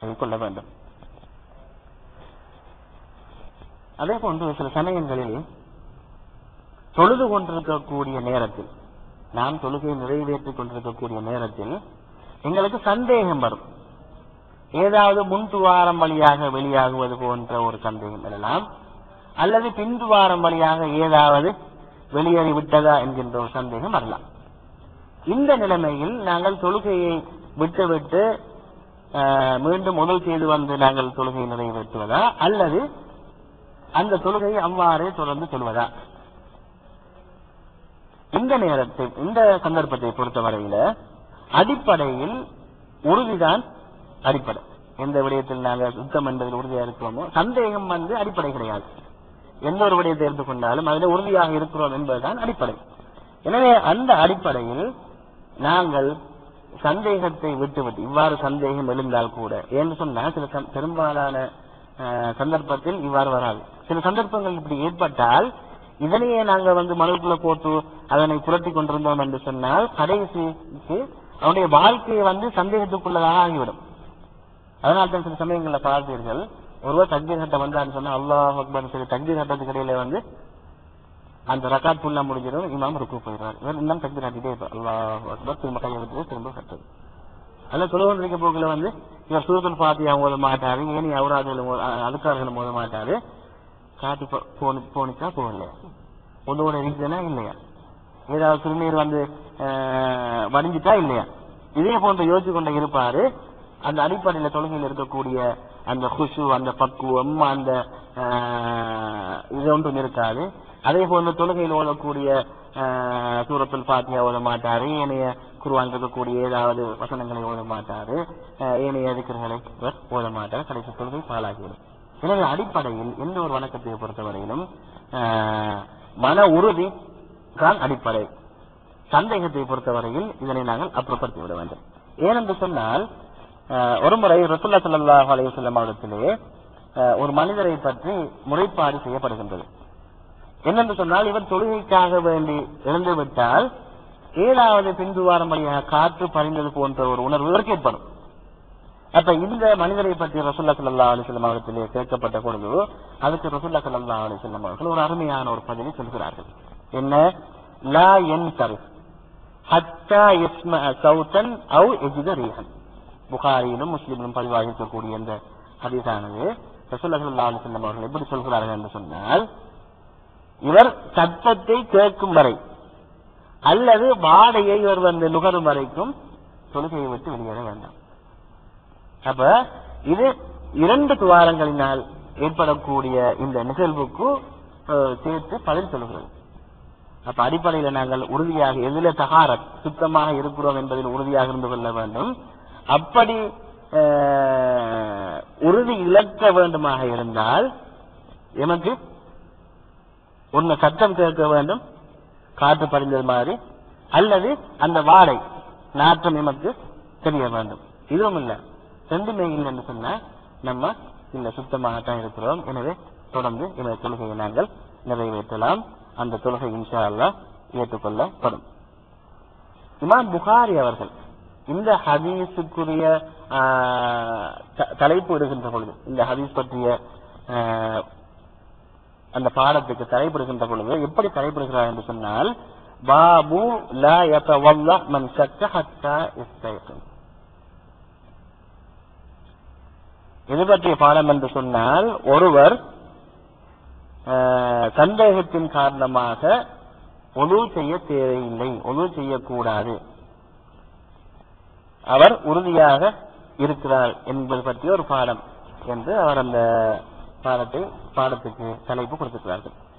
அதை கொள்ள வேண்டும் அதே போன்று சில சமயங்களில் தொழுது கொண்டிருக்கக்கூடிய நேரத்தில் நாம் தொழுகையை நிறைவேற்றிக் கொண்டிருக்கக்கூடிய நேரத்தில் எங்களுக்கு சந்தேகம் வரும் ஏதாவது முன் துவாரம் வழியாக வெளியாகுவது போன்ற ஒரு சந்தேகம் எழலாம் அல்லது பின் துவாரம் வழியாக ஏதாவது வெளியேறி விட்டதா என்கின்ற ஒரு சந்தேகம் வரலாம் இந்த நிலைமையில் நாங்கள் தொழுகையை விட்டுவிட்டு ஆஹ், மீண்டும் முதல் செய்து வந்து நாங்கள் தொழுகையை நிறைவேற்றுவதா அல்லது அந்த தொழுகையை அவ்வாறே தொடர்ந்து சொல்வதா இந்த நேரத்தை இந்த சந்தர்ப்பத்தை பொறுத்தவரையில அடிப்படையில் உறுதிதான் அடிப்படை எந்த விடயத்தில் நாங்கள் சுத்தம் என்பதில் உறுதியாக இருக்கிறோமோ சந்தேகம் வந்து அடிப்படை கிடையாது எந்த ஒரு விடயத்தை எடுத்துக்கொண்டாலும் அதில் உறுதியாக இருக்கிறோம் என்பதுதான் அடிப்படை எனவே அந்த அடிப்படையில் நாங்கள் சந்தேகத்தை விட்டுவிட்டு இவ்வாறு சந்தேகம் எழுந்தால் கூட ஏன்னு சொன்னா சில சம்- பெரும்பாலான அஹ், சந்தர்ப்பத்தில் இவ்வாறு வராது சில சந்தர்ப்பங்கள் இப்படி ஏற்பட்டால் இதனையே நாங்கள் வந்து மனுக்குள்ள போட்டு அதனை புரட்டி கொண்டிருந்தோம் என்று சொன்னால் கடைசிக்கு அவனுடைய வாழ்க்கையை வந்து சந்தேகத்துக்குள்ளதாக ஆகிவிடும் அதனால தான் சில சமயங்கள்ல பார்த்தீர்கள் ஒருவர் தக்பீர் கட்ட வந்தான்னு சொன்னா அல்லாஹ் அக்பர் சரி தக்பீர் கட்டத்துக்கு இடையில வந்து அந்த ரக்காத் ஃபுல்லா முடிஞ்சிடும் இமாம் ருக்கு போயிடுவார் இவர் இன்னும் தக்பீர் கட்டிட்டே இருப்பார் அல்லாஹ் அக்பர் திரும்ப கையை விட்டு திரும்ப கட்டுறது அல்ல தொழுவந்திருக்க போக்குல வந்து இவர் சூரத்துல் பாத்தியா ஓத மாட்டாரு ஏனி அவராதுகளும் அதுக்காரர்களும் ஓத மாட்டாரு காட்டி போ- போனி- போனிச்சா போகலையா உதவோட இருக்குதுன்னா இல்லையா ஏதாவது சிறுநீர் வந்து அஹ், வடிஞ்சிட்டா இல்லையா இதே போன்று யோசிச்சு கொண்டு இருப்பாரு அந்த அடிப்படையில தொழுகையில் இருக்கக்கூடிய அந்த குஷு அந்த பக்குவம் அந்த அஹ், இது ஒன்றும் இருக்காது அதே போன்று தொழுகையில் ஓதக்கூடிய அஹ், சூரத்துல் பாத்தியா ஓத மாட்டாரு ஏனைய குருவான் இருக்கக்கூடிய ஏதாவது வசனங்களை ஓத மாட்டாரு அஹ், ஏனைய அதிகர்களை இவர் ஓத மாட்டார் கடைசி தொழுகை பாலாகிவிடும் எனவே அடிப்படையில் எந்த ஒரு வணக்கத்தை பொறுத்தவரையிலும் அஹ், மன உறுதி தான் அடிப்படை சந்தேகத்தை பொறுத்தவரையில் இதனை நாங்கள் அப்புறப்படுத்தி விட வேண்டும் ஏனென்று சொன்னால் அஹ், ஒருமுறை ரசுல்லா ஸல்லல்லாஹு அலைஹி வஸல்லம் அவரிடத்திலே அஹ், ஒரு மனிதரை பற்றி முறைப்பாடு செய்யப்படுகின்றது என்னென்று சொன்னால் இவர் தொழுகைக்காக வேண்டி இறந்து விட்டால் ஏழாவது பிந்துவாரம் வழியாக காற்று பறிந்தது போன்ற ஒரு உணர்வு இவருக்கு ஏற்படும் அப்ப இந்த மனிதரை பற்றி ரசுல்லா ஸல்லல்லாஹு அலைஹி வஸல்லம் அவரிடத்திலே கேட்கப்பட்ட பொழுது அதுக்கு ரசுல்லா ஸல்லல்லாஹு அலைஹி வஸல்லம் அவர்கள் ஒரு அருமையான ஒரு பதிலை சொல்கிறார்கள் என்ன லா யன்சரிஃப் ஹத்தா யஸ்மஅ சௌத்தன் அவ் எஜித ரீஹன் புகாரியிலும் முஸ்லிமிலும் பதிவாகி இருக்கக்கூடிய இந்த ஹதீஸானது ரசூல்லா ஸல்லல்லாஹு அலைஹி வஸல்லம் அவர்கள் எப்படி சொல்கிறார்கள் என்று சொன்னால் இவர் சத்தத்தை கேட்கும் வரை அல்லது வாடையை இவர் வந்து நுகரும் வரைக்கும் தொழுகையை விட்டு வெளியேற வேண்டாம் அப்ப இது இரண்டு துவாரங்களினால் ஏற்படக்கூடிய இந்த நிகழ்வுக்கு அஹ், சேர்த்து பதில் சொல்கிறது அப்ப அடிப்படையில நாங்கள் உறுதியாக எதில தகாரத் சுத்தமாக இருக்கிறோம் என்பதில் உறுதியாக இருந்து கொள்ள வேண்டும் அப்படி அஹ், உறுதி இழக்க வேண்டுமாக இருந்தால் எமக்கு ஒன்னு சத்தம் கேட்க வேண்டும் காற்று படிந்தது மாதிரி அல்லது அந்த வாடை நாற்றம் எமக்கு தெரிய வேண்டும் இதுவும் இல்ல ரெண்டுமே இல்லை என்று சொன்னா நம்ம இல்ல சுத்தமாகத்தான் இருக்கிறோம் எனவே தொடர்ந்து இந்த தொழுகையை நாங்கள் நிறைவேற்றலாம் அந்த தொழுகை இன்ஷா அல்லாஹ் ஏற்றுக்கொள்ளப்படும் இமாம் புகாரி அவர்கள் இந்த ஹதீஸுக்குரிய ஆஹ், த- தலைப்பு இடுகின்ற பொழுது இந்த ஹதீஸ் பற்றிய ஆஹ், அந்த பாடத்துக்கு தலைப்பிடுகின்ற பொழுது எப்படி தலைப்பிடுகிறார் என்று சொன்னால் பாபு லா யதவல்லா மன் ஷக்க ஹத்தா யஸ்தைகின் இது பற்றிய பாடம் என்று சொன்னால் ஒருவர் ஆஹ், சந்தேகத்தின் காரணமாக ஒழு செய்ய தேவையில்லை ஒழு செய்யக்கூடாது அவர் உறுதியாக இருக்கிறார் என்பது பற்றிய ஒரு பாடம் என்று அவர் அந்த பாடத்தை பாடத்துக்கு தலைப்பு கொடுத்திருக்கிறார்கள்